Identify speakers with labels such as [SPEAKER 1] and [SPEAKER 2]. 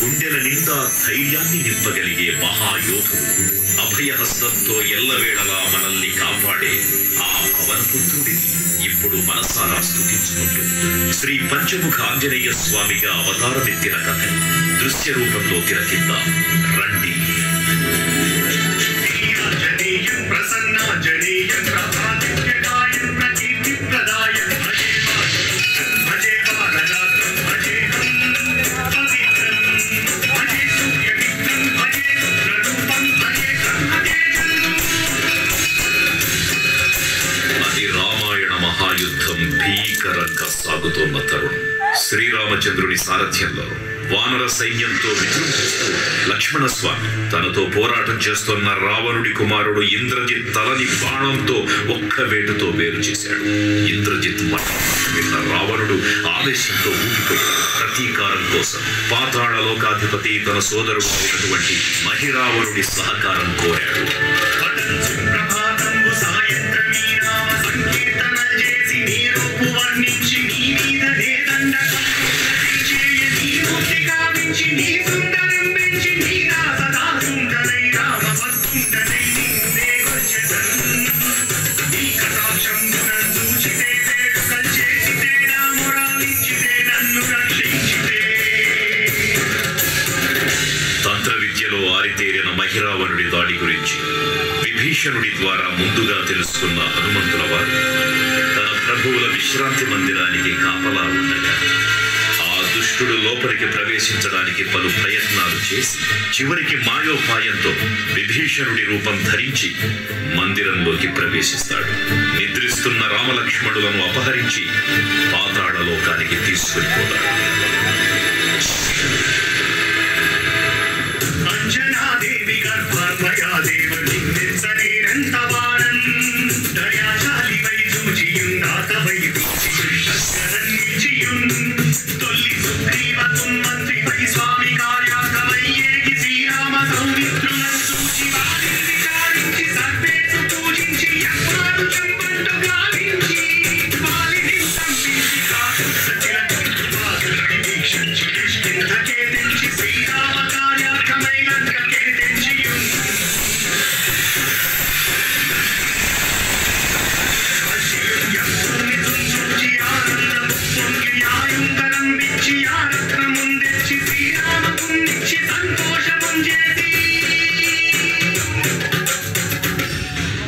[SPEAKER 1] గుండెల నిండా ధైర్యాన్ని నింపగలిగే మహాయోధుడు అభయహస్తంతో ఎల్లవేళలా మనల్ని కాపాడే ఆ పవనపుత్రుడిని ఇప్పుడు మనసారా స్తుతించుకుంటూ శ్రీ పంచముఖ ఆంజనేయ స్వామిగా అవతారమెత్తిన కథని దృశ్య రూపంలో తిలకిద్దాం రండి
[SPEAKER 2] జనీయం ప్రసన్నాంజనేయం ప్రభాదిత్యకాయం ప్రకీర్తిప్రదాయం భజే బాలచంద్రం, భజే బాలగాత్రం, భజేహం పవిత్రం, భజే సూర్యమిత్రం, భజే రుద్రరూపం, భజే బ్రహ్మతేజం.
[SPEAKER 1] అది రామాయణ మహాయుద్ధం భీకరంగా సాగుతోన్న తరుణం శ్రీరామచంద్రుని సారథ్యంలో వానర సైన్యంతో విజృంభిస్తూ లక్ష్మణస్వామి తనతో పోరాటం చేస్తున్న రావణుడి కుమారుడు ఇంద్రజిత్ తలని బాణంతో ఒక్క వేటుతో వేరు చేశాడు ఇంద్రజిత్ మాట విన్న రావణుడు ఆవేశంతో ఊగిపోయాడు ప్రతీకారం కోసం పాతాళ లోకాధిపతి తన సోదరుడు అయినటువంటి మహిరావణుడి సహకారం కోరాడు
[SPEAKER 2] పఠంచు ప్రభాతంబు సాయంత్రమీ నామ సంకీర్తనలు చేసి నీ రూపు వర్ణించి నీ మీదనే దండకం చేయ నీ మూర్తి గావించి నీ సుందరం పెంచి నీ దాస దాసుండనై రామ భక్తుండనై నిన్నే వచ్చెదన్. నీ కటాక్షంబునన్ చూచితే వేడుకలు చేసితే నా మొరాలిచ్చితే నన్ను రక్షించితే
[SPEAKER 1] తంత్ర విద్యలో ఆరితేరిన మహిరావణుడి దాడి గురించి విభీషణుడి ద్వారా ముందుగా తెలుసుకున్న హనుమంతుల వారు తన ప్రభువుల విశ్రాంతి మందిరానికి కాపలా ఉండగా ఆ దుష్టుడు లోపలికి ప్రవేశించడానికి పలు ప్రయత్నాలు చేసి చివరికి మాయోపాయంతో విభీషణుడి రూపం ధరించి మందిరంలోకి ప్రవేశిస్తాడు నిద్రిస్తున్న రామలక్ష్మణులను అపహరించి పాతాళ లోకానికి తీసుకుని పోతాడు